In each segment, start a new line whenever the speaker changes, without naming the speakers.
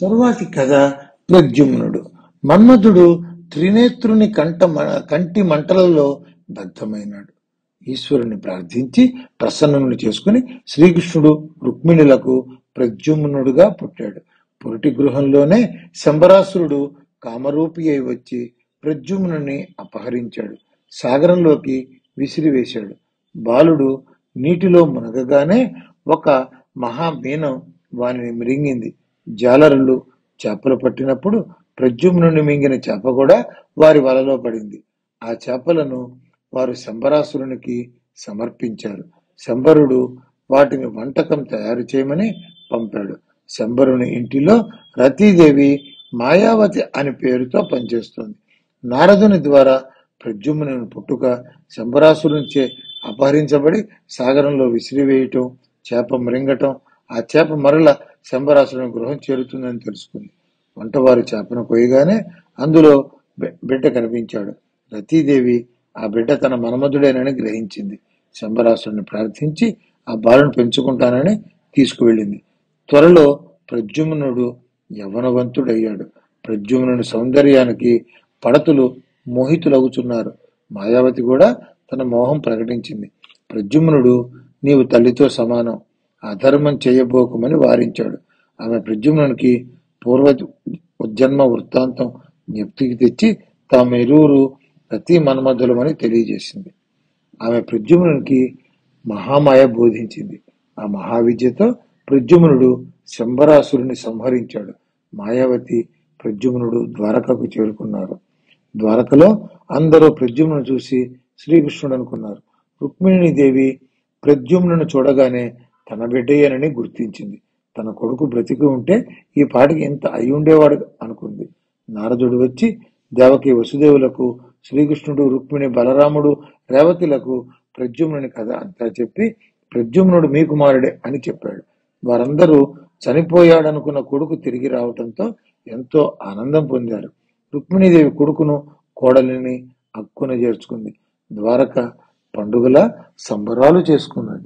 తరువాతి కథ ప్రద్యుమ్నుడు మన్మధుడు త్రినేత్రుని కంట మ- కంటి మంటలలో దగ్ధమైనాడు ఈశ్వరుని ప్రార్థించి ప్రసన్నుని చేసుకుని శ్రీకృష్ణుడు రుక్మిణులకు ప్రద్యుమ్నుడుగా పుట్టాడు పురిటి గృహంలోనే శంబరాసురుడు కామరూపి అయి వచ్చి ప్రద్యుమ్నుని అపహరించాడు సాగరంలోకి విసిరివేశాడు బాలుడు నీటిలో మునగగానే ఒక మహామీనం వానిని మిరింగింది జాలరులు చేపలు పట్టినప్పుడు ప్రద్యుమ్నుని మింగిన చేప కూడా వారి వలలో పడింది ఆ చేపలను వారు శంబరాసురునికి సమర్పించారు శంబరుడు వాటిని వంటకం తయారు చేయమని పంపాడు శంబరుని ఇంటిలో రతీదేవి మాయావతి అని పేరుతో పనిచేస్తోంది నారదుని ద్వారా ప్రద్యుమ్నుని పుట్టుక శంబరాసురునిచే అపహరించబడి సాగరంలో విసిరివేయటం చేప మృంగటం ఆ చేప మరల శంబరాసురుని గృహం చేరుతుందని తెలుసుకుంది వంటవారు చేపను కొయ్యగానే అందులో బి- బిడ్డ కనిపించాడు రతీదేవి ఆ బిడ్డ తన మన్మధుడేనని గ్రహించింది శంబరాసురుని ప్రార్థించి ఆ బాలును పెంచుకుంటానని తీసుకువెళ్ళింది త్వరలో ప్రద్యుమ్నుడు యవనవంతుడయ్యాడు ప్రద్యుమ్నుని సౌందర్యానికి పడతులు మోహితులగుచున్నారు మాయావతి కూడా తన మోహం ప్రకటించింది ప్రద్యుమ్నుడు నీవు తల్లితో సమానం అధర్మం చేయబోకమని వారించాడు ఆమె ప్రద్యుమ్నునికి పూర్వ ఉజ్జన్మ వృత్తాంతం జ్ఞప్తికి తెచ్చి తాము ఇరువురు ప్రతి మన్మధులమని తెలియజేసింది ఆమె ప్రద్యుమ్నునికి మహామాయ బోధించింది ఆ మహావిద్యతో ప్రద్యుమ్నుడు శంబరాసురుని సంహరించాడు మాయావతి ప్రద్యుమ్నుడు ద్వారకకు చేరుకున్నారు ద్వారకలో అందరూ ప్రద్యుమ్నును చూసి శ్రీకృష్ణుడు అనుకున్నారు రుక్మిణి దేవి ప్రద్యుమ్నును చూడగానే తన బిడ్డయ్యనని గుర్తించింది తన కొడుకు బ్రతికి ఉంటే ఈ పాటికి ఇంత అయి ఉండేవాడు అనుకుంది నారదుడు వచ్చి దేవకి వసుదేవులకు శ్రీకృష్ణుడు రుక్మిణి బలరాముడు రేవతిలకు ప్రద్యుమ్నుని కథ అంతా చెప్పి ప్రద్యుమ్నుడు మీ కుమారుడే అని చెప్పాడు వారందరూ చనిపోయాడనుకున్న కొడుకు తిరిగి రావటంతో ఎంతో ఆనందం పొందారు రుక్మిణీదేవి కొడుకును కోడలిని అక్కున చేర్చుకుంది ద్వారక పండుగల సంబరాలు చేసుకున్నది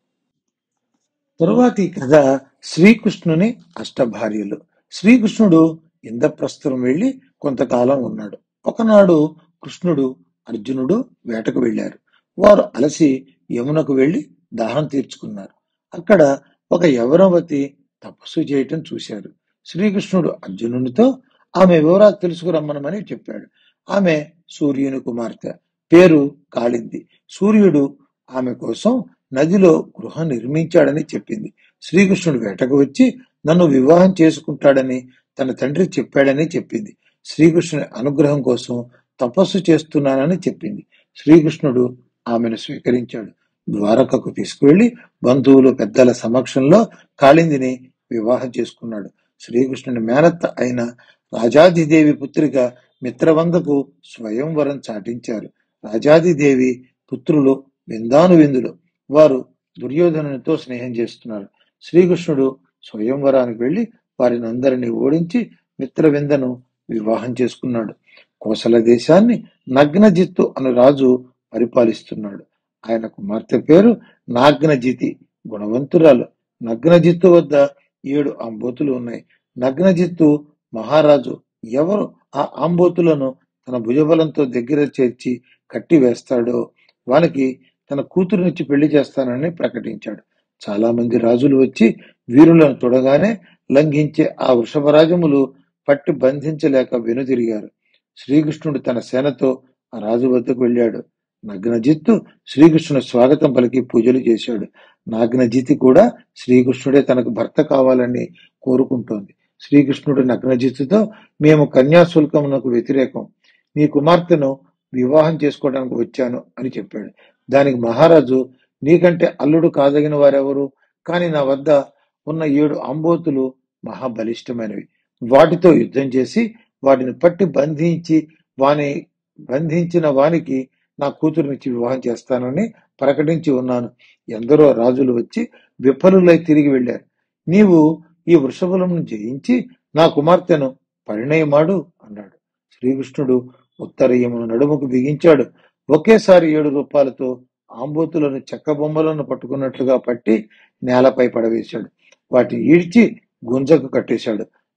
తరువాతి కథ శ్రీకృష్ణుని అష్టభార్యలు శ్రీకృష్ణుడు ఇంద్రప్రస్థం వెళ్లి కొంతకాలం ఉన్నాడు ఒకనాడు కృష్ణుడు అర్జునుడు వేటకు వెళ్లారు వారు అలసి యమునకు వెళ్లి దాహం తీర్చుకున్నారు అక్కడ ఒక యవనవతి తపస్సు చేయటం చూశారు శ్రీకృష్ణుడు అర్జునునితో ఆమె వివరాలు తెలుసుకురమ్మనమని చెప్పాడు ఆమె సూర్యుని కుమార్తె పేరు కాళింది సూర్యుడు ఆమె కోసం నదిలో గృహం నిర్మించాడని చెప్పింది శ్రీకృష్ణుడు వేటకు వచ్చి నన్ను వివాహం చేసుకుంటాడని తన తండ్రి చెప్పాడని చెప్పింది శ్రీకృష్ణుని అనుగ్రహం కోసం తపస్సు చేస్తున్నానని చెప్పింది శ్రీకృష్ణుడు ఆమెను స్వీకరించాడు ద్వారకకు తీసుకువెళ్లి బంధువులు పెద్దల సమక్షంలో కాళిందిని వివాహం చేసుకున్నాడు శ్రీకృష్ణుని మేనత్త అయిన రాజాదిదేవి పుత్రిక మిత్రవందకు స్వయంవరం చాటించారు రాజాదిదేవి పుత్రులు విందాను విందులు వారు దుర్యోధనునితో స్నేహం చేస్తున్నారు శ్రీకృష్ణుడు స్వయంవరానికి వెళ్లి వారిని అందరినీ ఓడించి మిత్రవిందను వివాహం చేసుకున్నాడు కోసల దేశాన్ని నగ్నజిత్తు అను రాజు పరిపాలిస్తున్నాడు ఆయన కుమార్తె పేరు నాగ్నజితి గుణవంతురాలు నగ్నజిత్తు వద్ద ఏడు ఆంబోతులు ఉన్నాయి నగ్నజిత్తు మహారాజు ఎవరు ఆ ఆంబోతులను తన భుజబలంతో దగ్గర చేర్చి కట్టి వేస్తాడో వానికి తన కూతురునిచ్చి పెళ్లి చేస్తానని ప్రకటించాడు చాలా మంది రాజులు వచ్చి వీరులను తొడగానే లంఘించే ఆ వృషభరాజములు పట్టి బంధించలేక వెనుదిరిగారు శ్రీకృష్ణుడు తన సేనతో ఆ రాజు వద్దకు వెళ్ళాడు నగ్నజిత్తు శ్రీకృష్ణుని స్వాగతం పలికి పూజలు చేశాడు నాగ్నజితి కూడా శ్రీకృష్ణుడే తనకు భర్త కావాలని కోరుకుంటోంది శ్రీకృష్ణుడు నగ్నజిత్తుతో మేము కన్యాశుల్కమునకు వ్యతిరేకం నీ కుమార్తెను వివాహం చేసుకోవడానికి వచ్చాను అని చెప్పాడు దానికి మహారాజు నీకంటే అల్లుడు కాదగిన వారెవరు కానీ నా వద్ద ఉన్న ఏడు అంబోతులు మహాబలిష్టమైనవి వాటితో యుద్ధం చేసి వాటిని పట్టి బంధించి వాని బంధించిన వానికి నా కూతురునిచ్చి వివాహం చేస్తానని ప్రకటించి ఉన్నాను ఎందరో రాజులు వచ్చి విఫలులై తిరిగి వెళ్ళారు నీవు ఈ వృషభులను జయించి నా కుమార్తెను పరిణయమాడు అన్నాడు శ్రీకృష్ణుడు ఉత్తరీయమును నడుముకు బిగించాడు ఒకేసారి ఏడు రూపాలతో ఆంబోతులను చెక్క బొమ్మలను పట్టుకున్నట్లుగా పట్టి నేలపై పడవేశాడు వాటిని ఈడ్చి గుంజకు కట్టేశాడు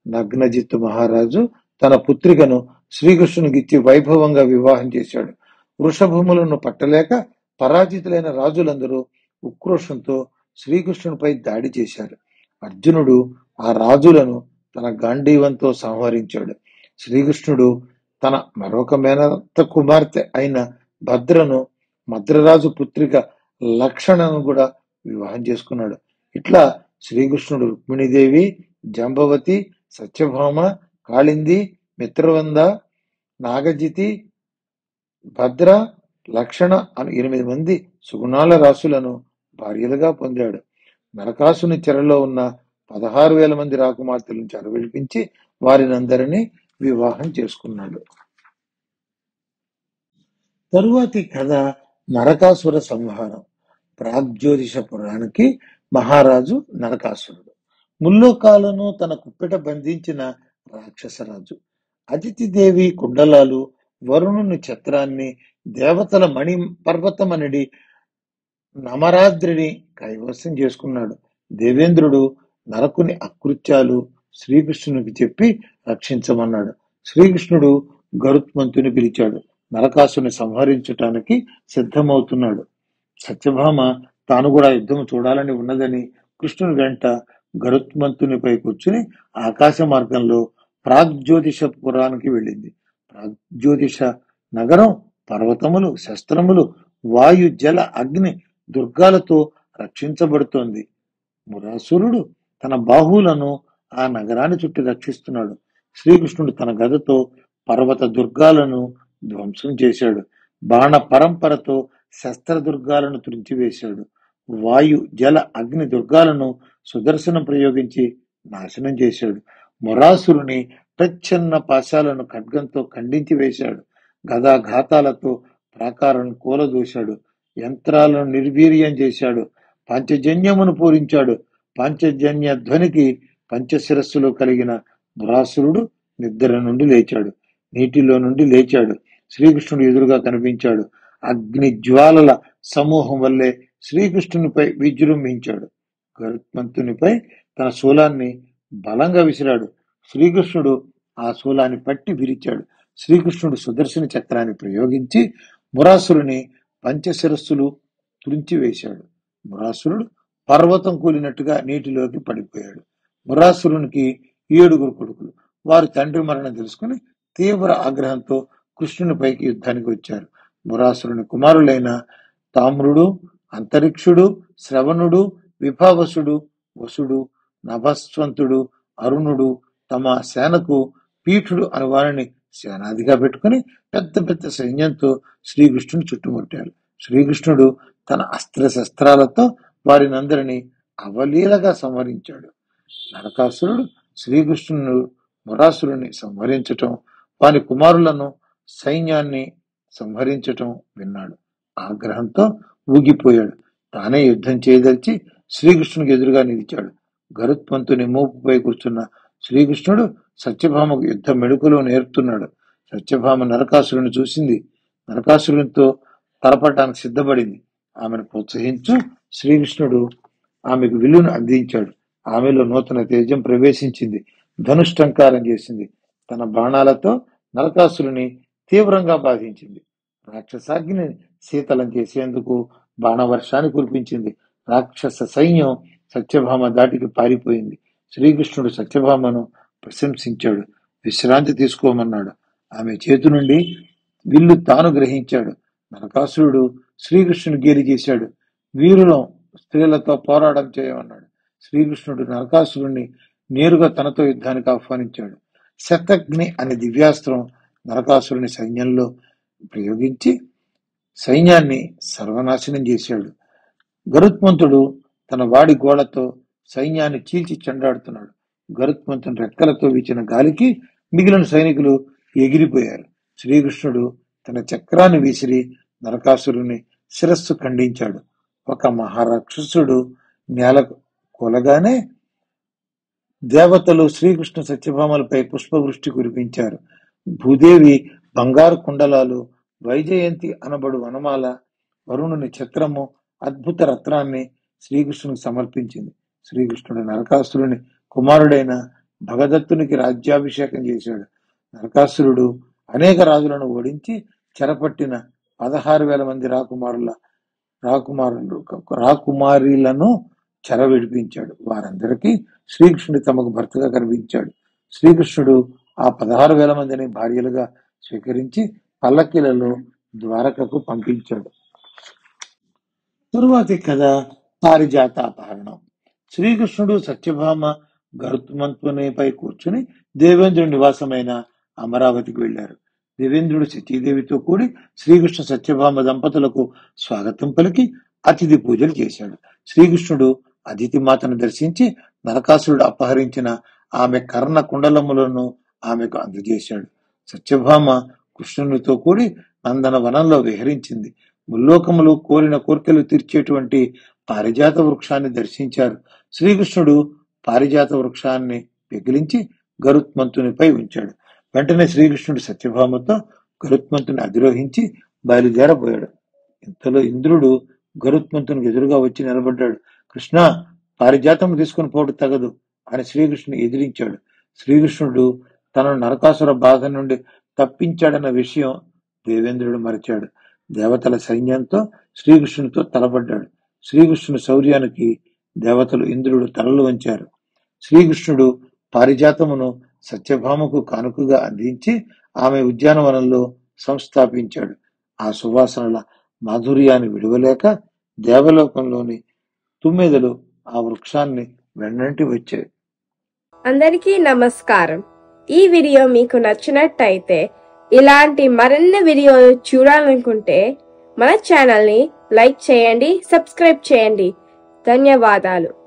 నగ్నజిత్తు మహారాజు తన పుత్రికను శ్రీకృష్ణునికిచ్చి వైభవంగా వివాహం చేశాడు వృషభములను పట్టలేక పరాజితులైన రాజులందరూ ఉక్రోషంతో శ్రీకృష్ణునిపై దాడి చేశారు అర్జునుడు ఆ రాజులను తన గాంధీవంతో సంహరించాడు శ్రీకృష్ణుడు తన మరొక మేనత్త కుమార్తె అయిన భద్రను మద్రరాజు పుత్రిక లక్షణను కూడా వివాహం చేసుకున్నాడు ఇట్లా శ్రీకృష్ణుడు రుక్మిణీదేవి జాంబవతి సత్యభామ కాళింది మిత్రవంద నాగజితి భద్ర లక్షణ అని ఎనిమిది మంది సుగుణాల రాసులను భార్యలుగా పొందాడు నరకాసుని చెరలో ఉన్న పదహారు వేల మంది రాకుమార్తెలను చెరవిడిపించి వారినందరినీ వివాహం చేసుకున్నాడు తరువాతి కథ నరకాసుర సంహారం ప్రాగ్జ్యోతిష పురాణానికి మహారాజు నరకాసురుడు ముల్లోకాలను తన కుప్పెట బంధించిన రాక్షసరాజు అదితిదేవి కుండలాలు వరుణుని ఛత్రాన్ని దేవతల మణి పర్వతమనడి నమరాద్రిని కైవసం చేసుకున్నాడు దేవేంద్రుడు నరకుని అకృత్యాలు శ్రీకృష్ణునికి చెప్పి రక్షించమన్నాడు శ్రీకృష్ణుడు గరుత్మంతుని పిలిచాడు నరకాసుని సంహరించటానికి సిద్ధమవుతున్నాడు సత్యభామ తాను కూడా యుద్ధం చూడాలని ఉన్నదని కృష్ణుని వెంట గరుత్మంతునిపై కూర్చుని ఆకాశ మార్గంలో ప్రాగ్జ్యోతిష పురానికి వెళ్ళింది ప్రాగ్జ్యోతిష నగరం పర్వతములు శస్త్రములు వాయు జల అగ్ని దుర్గాలతో రక్షించబడుతోంది మురాసురుడు తన బాహువులను ఆ నగరాన్ని చుట్టి రక్షిస్తున్నాడు శ్రీకృష్ణుడు తన గదతో పర్వత దుర్గాలను ధ్వంసం చేశాడు బాణ పరంపరతో శస్త్ర దుర్గాలను తుడిచివేశాడు వాయు జల అగ్ని దుర్గాలను సుదర్శనం ప్రయోగించి నాశనం చేశాడు మొరాసురుని ప్రచ్ఛన్న పాశాలను ఖడ్గంతో ఖండించి వేశాడు గదాఘాతాలతో ప్రాకారం కూలదూశాడు యంత్రాలను నిర్వీర్యం చేశాడు పాంచజన్యమును పూరించాడు పాంచజన్య ధ్వనికి పంచశిరస్సులు కలిగిన మురాసురుడు నిద్ర నుండి లేచాడు నీటిలో నుండి లేచాడు శ్రీకృష్ణుడు ఎదురుగా కనిపించాడు అగ్ని జ్వాలల సమూహం వల్లే శ్రీకృష్ణునిపై విజృంభించాడు గరుత్మంతునిపై తన శూలాన్ని బలంగా విసిరాడు శ్రీకృష్ణుడు ఆ శూలాన్ని పట్టి విరిచాడు శ్రీకృష్ణుడు సుదర్శన చక్రాన్ని ప్రయోగించి మురాసురుని పంచశిరస్సులు తురించి వేశాడు మురాసురుడు పర్వతం కూలినట్టుగా నీటిలోకి పడిపోయాడు మురాసురునికి ఏడుగురు కొడుకులు వారి తండ్రి మరణం తెలుసుకుని తీవ్ర ఆగ్రహంతో కృష్ణునిపైకి యుద్ధానికి వచ్చారు మురాసురుని కుమారులైన తామ్రుడు అంతరిక్షుడు శ్రవణుడు విభావసుడు వసుడు నభస్వంతుడు అరుణుడు తమ సేనకు పీఠుడు అని వారిని సేనాధిగా పెట్టుకుని పెద్ద పెద్ద సైన్యంతో శ్రీకృష్ణుని చుట్టుముట్టారు శ్రీకృష్ణుడు తన అస్త్ర శస్త్రాలతో వారినందరినీ అవలీలగా సంహరించాడు నరకాసురుడు శ్రీకృష్ణుడు మురాసురుని సంహరించటం వారి కుమారులను సైన్యాన్ని సంహరించటం విన్నాడు ఆగ్రహంతో ఊగిపోయాడు తానే యుద్ధం చేయదలిచి శ్రీకృష్ణునికి ఎదురుగా నిలిచాడు గరుత్మంతుని మోపుపై కూర్చున్న శ్రీకృష్ణుడు సత్యభామకు యుద్ధ మెడుకులు నేర్పుతున్నాడు సత్యభామ నరకాసురుని చూసింది నరకాసురునితో తలపడటానికి సిద్ధపడింది ఆమెను ప్రోత్సహించు శ్రీకృష్ణుడు ఆమెకు విల్లును అందించాడు ఆమెలో నూతన తేజం ప్రవేశించింది ధనుష్టంకారం చేసింది తన బాణాలతో నరకాసురుని తీవ్రంగా బాధించింది రాక్షసాగ్ని శీతలం చేసేందుకు బాణవర్షాన్ని కురిపించింది రాక్షస సైన్యం సత్యభామ దాటికి పారిపోయింది శ్రీకృష్ణుడు సత్యభామను ప్రశంసించాడు విశ్రాంతి తీసుకోమన్నాడు ఆమె చేతి నుండి విల్లు తాను గ్రహించాడు నరకాసురుడు శ్రీకృష్ణుని గేలి చేశాడు వీరులం స్త్రీలతో పోరాటం చేయమన్నాడు శ్రీకృష్ణుడు నరకాసురుణ్ణి నేరుగా తనతో యుద్ధానికి ఆహ్వానించాడు శతగ్ని అనే దివ్యాస్త్రం నరకాసురుని సైన్యంలో ప్రయోగించి సైన్యాన్ని సర్వనాశనం చేశాడు గరుత్మంతుడు తన వాడి గోడతో సైన్యాన్ని చీల్చి చెండాడుతున్నాడు గరుత్మంతుని రెక్కలతో వీచిన గాలికి మిగిలిన సైనికులు ఎగిరిపోయారు శ్రీకృష్ణుడు తన చక్రాన్ని విసిరి నరకాసురుని శిరస్సు ఖండించాడు ఒక మహారాక్షసుడు నేల కూలగానే దేవతలు శ్రీకృష్ణ సత్యభామలపై పుష్పవృష్టి కురిపించారు భూదేవి బంగారు కుండలాలు వైజయంతి అనబడు వనమాల వరుణుని ఛత్రము అద్భుత రత్నాన్ని శ్రీకృష్ణునికి సమర్పించింది శ్రీకృష్ణుడు నరకాసురుని కుమారుడైన భగదత్తునికి రాజ్యాభిషేకం చేశాడు నరకాసురుడు అనేక రాజులను ఓడించి చెరపట్టిన పదహారు వేల మంది రాకుమారుల రాకుమారులు రాకుమారీలను చెర విడిపించాడు వారందరికీ శ్రీకృష్ణుడు తమకు భర్తగా కనిపించాడు శ్రీకృష్ణుడు ఆ పదహారు వేల మందిని భార్యలుగా స్వీకరించి పల్లకిలలో ద్వారకకు పంపించాడు తరువాతి కథ పారిజాత అపహరణం శ్రీకృష్ణుడు సత్యభామ గరుత్మంతునిపై కూర్చుని దేవేంద్రుడి నివాసమైన అమరావతికి వెళ్లారు దేవేంద్రుడు సతీదేవితో కూడి శ్రీకృష్ణ సత్యభామ దంపతులకు స్వాగతం పలికి అతిథి పూజలు చేశాడు శ్రీకృష్ణుడు అదితి మాతను దర్శించి నరకాసురుడు అపహరించిన ఆమె కర్ణ కుండలములను ఆమెకు అందజేశాడు సత్యభామ కృష్ణునితో కూడి నందన వనంలో విహరించింది ముల్లోకములు కోరిన కోరికలు తీర్చేటువంటి పారిజాత వృక్షాన్ని దర్శించారు శ్రీకృష్ణుడు పారిజాత వృక్షాన్ని పెగిలించి గరుత్మంతునిపై ఉంచాడు వెంటనే శ్రీకృష్ణుడు సత్యభామతో గరుత్మంతుని అధిరోహించి బయలుదేరబోయాడు ఇంతలో ఇంద్రుడు గరుత్మంతునికి ఎదురుగా వచ్చి నిలబడ్డాడు కృష్ణ పారిజాతం తీసుకుని పోవడం తగదు అని శ్రీకృష్ణుని ఎదిరించాడు శ్రీకృష్ణుడు తనను నరకాసుర బాధ నుండి తప్పించాడన్న విషయం దేవేంద్రుడు మరిచాడు దేవతల సైన్యంతో శ్రీకృష్ణునితో తలబడ్డాడు శ్రీకృష్ణుని శౌర్యానికి దేవతలు ఇంద్రుడు తలలు వంచారు శ్రీకృష్ణుడు పారిజాతమును సత్యభామకు కానుకగా అందించి ఆమె ఉద్యానవనంలో సంస్థాపించాడు ఆ సువాసనల మాధుర్యాన్ని విడువలేక దేవలోకంలోని తుమ్మెదలు ఆ వృక్షాన్ని వెన్నంటి వచ్చాయి
అందరికీ నమస్కారం ఈ వీడియో మీకు నచ్చినట్టయితే ఇలాంటి మరిన్ని వీడియోలు చూడాలనుకుంటే మన ఛానల్ని లైక్ చేయండి సబ్స్క్రైబ్ చేయండి ధన్యవాదాలు